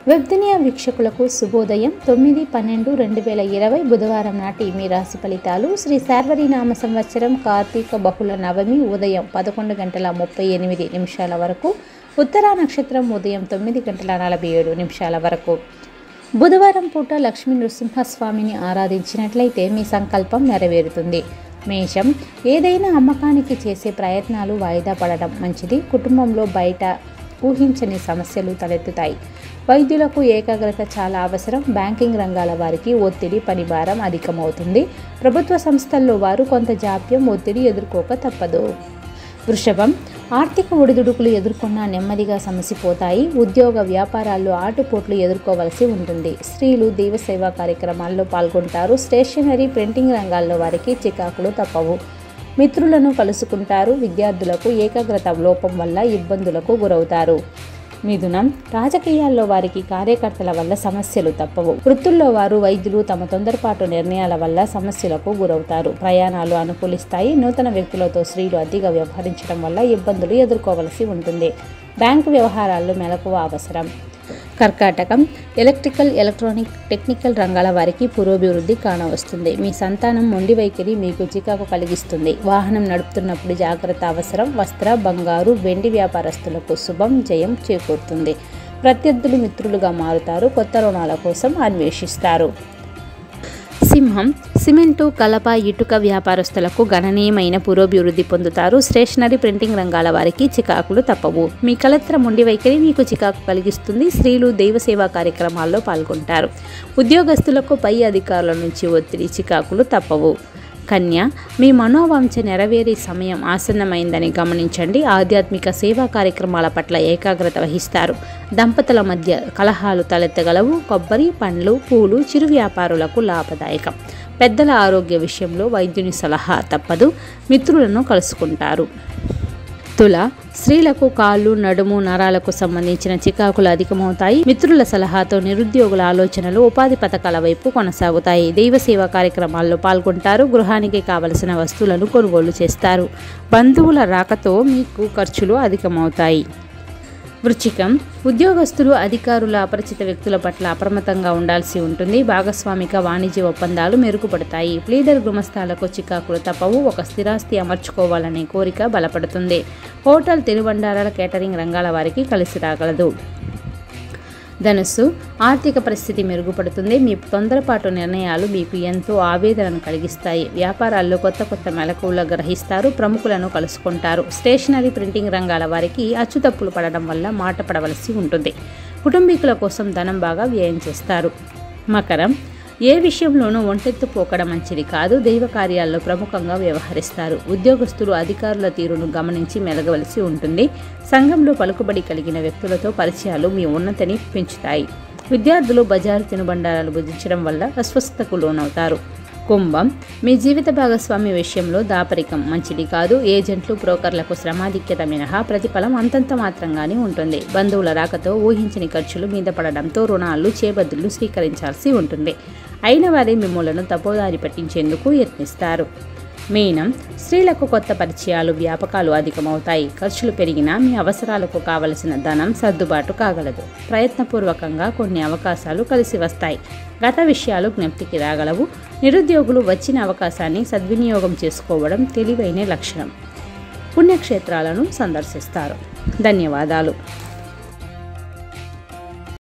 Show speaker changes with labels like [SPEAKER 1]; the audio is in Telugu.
[SPEAKER 1] వెబ్దునియా వీక్షకులకు శుభోదయం తొమ్మిది పన్నెండు రెండు వేల ఇరవై బుధవారం నాటి మీ రాశి ఫలితాలు శ్రీ శార్వరీనామ సంవత్సరం కార్తీక బహుళ నవమి ఉదయం పదకొండు గంటల ముప్పై ఎనిమిది నిమిషాల వరకు ఉత్తరా నక్షత్రం ఉదయం తొమ్మిది గంటల నలభై ఏడు నిమిషాల వరకు బుధవారం పూట లక్ష్మీ నృసింహస్వామిని ఆరాధించినట్లయితే మీ సంకల్పం నెరవేరుతుంది మేషం ఏదైనా అమ్మకానికి చేసే ప్రయత్నాలు వాయిదా పడడం మంచిది కుటుంబంలో బయట ఊహించని సమస్యలు తలెత్తుతాయి వైద్యులకు ఏకాగ్రత చాలా అవసరం బ్యాంకింగ్ రంగాల వారికి ఒత్తిడి పనిభారం అధికమవుతుంది ప్రభుత్వ సంస్థల్లో వారు కొంత జాప్యం ఒత్తిడి ఎదుర్కోక తప్పదు వృషభం ఆర్థిక ఒడిదుడుకులు ఎదుర్కొన్న నెమ్మదిగా సమసిపోతాయి ఉద్యోగ వ్యాపారాల్లో ఆటుపోట్లు ఎదుర్కోవలసి ఉంటుంది స్త్రీలు దైవ సేవా కార్యక్రమాల్లో పాల్గొంటారు స్టేషనరీ ప్రింటింగ్ రంగాల్లో వారికి చికాకులు తప్పవు మిత్రులను కలుసుకుంటారు విద్యార్థులకు ఏకాగ్రత లోపం వల్ల ఇబ్బందులకు గురవుతారు మిథునం రాజకీయాల్లో వారికి కార్యకర్తల వల్ల సమస్యలు తప్పవు వృత్తుల్లో వారు వైద్యులు తమ తొందరపాటు నిర్ణయాల వల్ల సమస్యలకు గురవుతారు ప్రయాణాలు అనుకూలిస్తాయి నూతన వ్యక్తులతో స్త్రీలు అతిగా వ్యవహరించడం వల్ల ఇబ్బందులు ఎదుర్కోవలసి ఉంటుంది బ్యాంకు వ్యవహారాల్లో మెలకువ అవసరం కర్కాటకం ఎలక్ట్రికల్ ఎలక్ట్రానిక్ టెక్నికల్ రంగాల వారికి పురోభివృద్ధి కానవస్తుంది మీ సంతానం మొండి వైఖరి మీకు చికాకు కలిగిస్తుంది వాహనం నడుపుతున్నప్పుడు జాగ్రత్త అవసరం వస్త్ర బంగారు వెండి వ్యాపారస్తులకు శుభం జయం చేకూరుతుంది ప్రత్యర్థులు మిత్రులుగా మారుతారు కొత్త రుణాల కోసం అన్వేషిస్తారు సింహం సిమెంటు కలప ఇటుక వ్యాపారస్తులకు గణనీయమైన పురోభివృద్ధి పొందుతారు స్టేషనరీ ప్రింటింగ్ రంగాల వారికి చికాకులు తప్పవు మీ కలత్ర మొండి వైఖరి మీకు చికాకు కలిగిస్తుంది స్త్రీలు దైవ సేవా కార్యక్రమాల్లో పాల్గొంటారు ఉద్యోగస్తులకు పై అధికారుల నుంచి ఒత్తిడి చికాకులు తప్పవు కన్య మీ మనోవాంఛ నెరవేరే సమయం ఆసన్నమైందని గమనించండి ఆధ్యాత్మిక సేవా కార్యక్రమాల పట్ల ఏకాగ్రత వహిస్తారు దంపతుల మధ్య కలహాలు తలెత్తగలవు కొబ్బరి పండ్లు పూలు చిరు వ్యాపారులకు లాభదాయకం పెద్దల ఆరోగ్య విషయంలో వైద్యుని సలహా తప్పదు మిత్రులను కలుసుకుంటారు తుల స్త్రీలకు కాళ్ళు నడుము నరాలకు సంబంధించిన చికాకులు అధికమవుతాయి మిత్రుల సలహాతో నిరుద్యోగుల ఆలోచనలు ఉపాధి పథకాల వైపు కొనసాగుతాయి దైవ సేవా కార్యక్రమాల్లో పాల్గొంటారు గృహానికి కావలసిన వస్తువులను కొనుగోలు చేస్తారు బంధువుల రాకతో మీకు ఖర్చులు అధికమవుతాయి వృచ్చికం ఉద్యోగస్తులు అధికారుల అపరిచిత వ్యక్తుల పట్ల అప్రమత్తంగా ఉండాల్సి ఉంటుంది భాగస్వామిక వాణిజ్య ఒప్పందాలు మెరుగుపడతాయి ప్లీడర్ గుమస్తాలకు చికాకులు తప్పవు ఒక స్థిరాస్తి అమర్చుకోవాలనే కోరిక బలపడుతుంది హోటల్ తినుబండారాల కేటరింగ్ రంగాల వారికి కలిసి రాగలదు ధనుస్సు ఆర్థిక పరిస్థితి మెరుగుపడుతుంది మీ తొందరపాటు నిర్ణయాలు మీకు ఎంతో ఆవేదనను కలిగిస్తాయి వ్యాపారాల్లో కొత్త కొత్త మెలకువలు గ్రహిస్తారు ప్రముఖులను కలుసుకుంటారు స్టేషనరీ ప్రింటింగ్ రంగాల వారికి అచ్చుతప్పులు పడడం వల్ల మాట పడవలసి ఉంటుంది కుటుంబీకుల కోసం ధనం బాగా వ్యయం చేస్తారు మకరం ఏ విషయంలోనూ ఒంటెత్తు పోకడం మంచిది కాదు దైవ కార్యాల్లో ప్రముఖంగా వ్యవహరిస్తారు ఉద్యోగస్తులు అధికారుల తీరును గమనించి మెలగవలసి ఉంటుంది సంఘంలో పలుకుబడి కలిగిన వ్యక్తులతో పరిచయాలు మీ ఉన్నతిని పెంచుతాయి విద్యార్థులు బజారు తినుబండారాలు భుజించడం వల్ల అస్వస్థతకు లోనవుతారు కుంభం మీ జీవిత భాగస్వామి విషయంలో దాపరికం మంచిది కాదు ఏజెంట్లు బ్రోకర్లకు శ్రమాధిక్యత మినహా ప్రతిఫలం అంతంత మాత్రంగానే ఉంటుంది బంధువుల రాకతో ఊహించని ఖర్చులు మీద పడడంతో రుణాలు చేబద్దులు స్వీకరించాల్సి ఉంటుంది అయిన వారే మిమ్మలను తపోదారి పట్టించేందుకు యత్నిస్తారు మీనం స్త్రీలకు కొత్త పరిచయాలు వ్యాపకాలు అధికమవుతాయి ఖర్చులు పెరిగినా మీ అవసరాలకు కావలసిన ధనం సర్దుబాటు కాగలదు ప్రయత్నపూర్వకంగా కొన్ని అవకాశాలు కలిసి వస్తాయి గత విషయాలు జ్ఞప్తికి రాగలవు నిరుద్యోగులు వచ్చిన అవకాశాన్ని సద్వినియోగం చేసుకోవడం తెలివైన లక్షణం పుణ్యక్షేత్రాలను సందర్శిస్తారు ధన్యవాదాలు